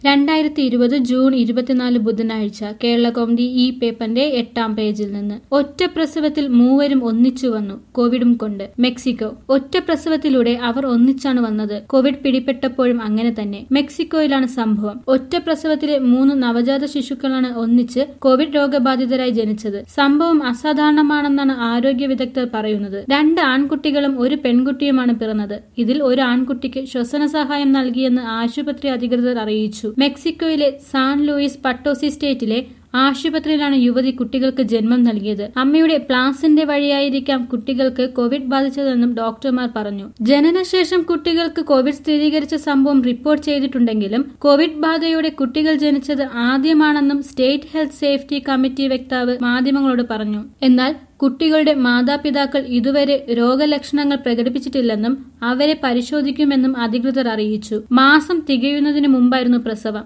രണ്ടായിരത്തി ഇരുപത് ജൂൺ ഇരുപത്തിനാല് ബുധനാഴ്ച കേരളകൗമുദി ഈ പേപ്പറിന്റെ എട്ടാം പേജിൽ നിന്ന് ഒറ്റ പ്രസവത്തിൽ മൂവരും ഒന്നിച്ചു വന്നു കോവിഡും കൊണ്ട് മെക്സിക്കോ ഒറ്റ പ്രസവത്തിലൂടെ അവർ ഒന്നിച്ചാണ് വന്നത് കോവിഡ് പിടിപെട്ടപ്പോഴും അങ്ങനെ തന്നെ മെക്സിക്കോയിലാണ് സംഭവം ഒറ്റ പ്രസവത്തിലെ മൂന്ന് നവജാത ശിശുക്കളാണ് ഒന്നിച്ച് കോവിഡ് രോഗബാധിതരായി ജനിച്ചത് സംഭവം അസാധാരണമാണെന്നാണ് ആരോഗ്യ വിദഗ്ധർ പറയുന്നത് രണ്ട് ആൺകുട്ടികളും ഒരു പെൺകുട്ടിയുമാണ് പിറന്നത് ഇതിൽ ഒരു ആൺകുട്ടിക്ക് ശ്വസന സഹായം നൽകിയെന്ന് ആശുപത്രി അധികൃതർ അറിയിച്ചു മെക്സിക്കോയിലെ സാൻ ലൂയിസ് പട്ടോസി സ്റ്റേറ്റിലെ ആശുപത്രിയിലാണ് യുവതി കുട്ടികൾക്ക് ജന്മം നൽകിയത് അമ്മയുടെ പ്ലാസിന്റെ വഴിയായിരിക്കാം കുട്ടികൾക്ക് കോവിഡ് ബാധിച്ചതെന്നും ഡോക്ടർമാർ പറഞ്ഞു ജനനശേഷം കുട്ടികൾക്ക് കോവിഡ് സ്ഥിരീകരിച്ച സംഭവം റിപ്പോർട്ട് ചെയ്തിട്ടുണ്ടെങ്കിലും കോവിഡ് ബാധയോടെ കുട്ടികൾ ജനിച്ചത് ആദ്യമാണെന്നും സ്റ്റേറ്റ് ഹെൽത്ത് സേഫ്റ്റി കമ്മിറ്റി വക്താവ് മാധ്യമങ്ങളോട് പറഞ്ഞു എന്നാൽ കുട്ടികളുടെ മാതാപിതാക്കൾ ഇതുവരെ രോഗലക്ഷണങ്ങൾ പ്രകടിപ്പിച്ചിട്ടില്ലെന്നും അവരെ പരിശോധിക്കുമെന്നും അധികൃതർ അറിയിച്ചു മാസം തികയുന്നതിന് മുമ്പായിരുന്നു പ്രസവം